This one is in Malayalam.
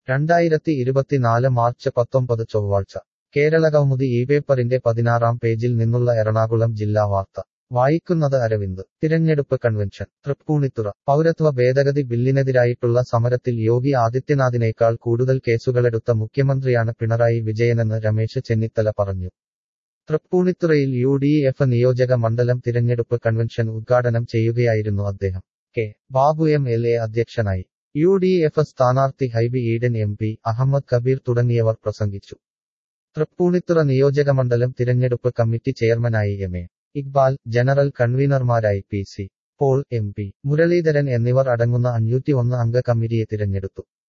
രണ്ടായിരത്തി ഇരുപത്തിനാല് മാർച്ച് പത്തൊമ്പത് ചൊവ്വാഴ്ച കേരളകൗമുദി ഈ പേപ്പറിന്റെ പതിനാറാം പേജിൽ നിന്നുള്ള എറണാകുളം ജില്ലാ വാർത്ത വായിക്കുന്നത് അരവിന്ദ് തിരഞ്ഞെടുപ്പ് കൺവെൻഷൻ തൃപ്പൂണിത്തുറ പൗരത്വ ഭേദഗതി ബില്ലിനെതിരായിട്ടുള്ള സമരത്തിൽ യോഗി ആദിത്യനാഥിനേക്കാൾ കൂടുതൽ കേസുകളെടുത്ത മുഖ്യമന്ത്രിയാണ് പിണറായി വിജയനെന്ന് രമേശ് ചെന്നിത്തല പറഞ്ഞു തൃപ്പൂണിത്തുറയിൽ യു ഡി എഫ് നിയോജക മണ്ഡലം തിരഞ്ഞെടുപ്പ് കൺവെൻഷൻ ഉദ്ഘാടനം ചെയ്യുകയായിരുന്നു അദ്ദേഹം K Babu M L A അധ്യക്ഷനായി യു ഡി എഫ് സ്ഥാനാർത്ഥി ഹൈബി ഈഡൻ എം പി അഹമ്മദ് കബീർ തുടങ്ങിയവർ പ്രസംഗിച്ചു തൃപ്പൂണിത്തുറ നിയോജകമണ്ഡലം തിരഞ്ഞെടുപ്പ് കമ്മിറ്റി ചെയർമാനായി എം എ ഇക്ബാൽ ജനറൽ കൺവീനർമാരായി P C Paul M P Muraleedharan എന്നിവർ അടങ്ങുന്ന അഞ്ഞൂറ്റി ഒന്ന് അംഗ കമ്മിറ്റിയെ തിരഞ്ഞെടുത്തു